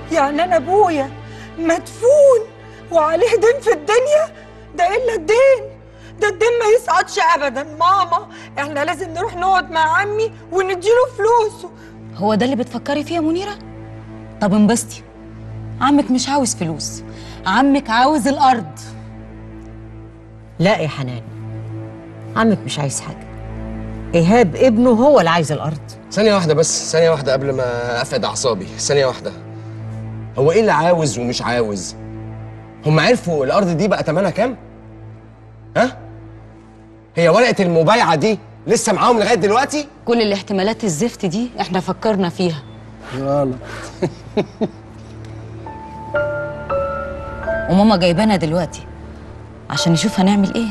يعني انا ابويا مدفون وعليه دين في الدنيا ده الا الدين ده الدين ما يسقطش ابدا ماما احنا لازم نروح نقعد مع عمي ونديله فلوسه هو ده اللي بتفكري فيه يا منيرة؟ طب انبسطي عمك مش عاوز فلوس عمك عاوز الأرض لا يا حنان عمك مش عايز حاجة إيهاب ابنه هو اللي عايز الأرض ثانية واحدة بس ثانية واحدة قبل ما أفقد أعصابي ثانية واحدة هو إيه اللي عاوز ومش عاوز؟ هم عرفوا الأرض دي بقى تمنها كام؟ ها؟ هي ورقة المبايعة دي لسه معاهم لغاية دلوقتي؟ كل الاحتمالات الزفت دي احنا فكرنا فيها غلط وماما جايبانا دلوقتي عشان نشوف هنعمل ايه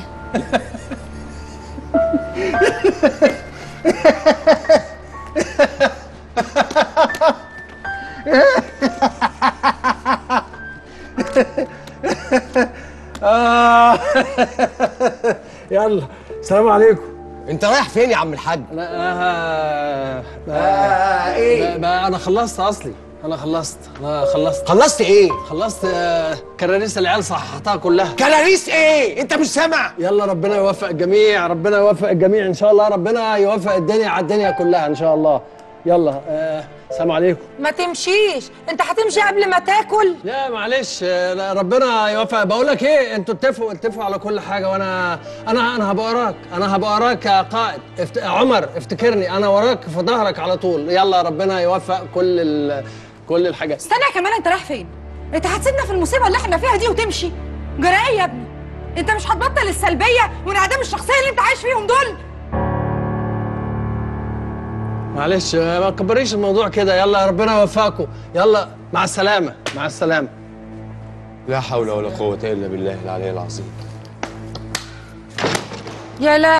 آه. يلا السلام عليكم أنت رايح فين يا عم الحاج؟ لا آه. آه إيه؟ بقى- بقى انا خلصت اصلي انا خلصت انا خلصت خلصت إيه؟ خلصت آه، كراريس العيال صححتها كلها كراريس إيه؟ أنت مش سامع؟ يلا ربنا يوفق الجميع ربنا يوفق الجميع ان شاء الله ربنا يوفق الدنيا على الدنيا كلها ان شاء الله يلا آه، السلام عليكم ما تمشيش انت هتمشي قبل ما تاكل لا معلش آه، لا، ربنا يوفق بقول لك ايه انتوا اتفقوا اتفقوا على كل حاجه وانا انا انا هبقى وراك انا هبقى وراك يا قائد افت... عمر افتكرني انا وراك في ظهرك على طول يلا ربنا يوفق كل ال... كل الحاجات استنى يا كمال انت رايح فين انت هتسيبنا في المصيبه اللي احنا فيها دي وتمشي جرى ايه يا ابني انت مش هتبطل السلبيه وانعدام الشخصيه اللي انت عايش فيهم دول معلش آه، ما تكبريش الموضوع كده يلا ربنا يوفقكم يلا مع السلامه مع السلامه لا حول ولا قوة إلا بالله العلي العظيم يا لا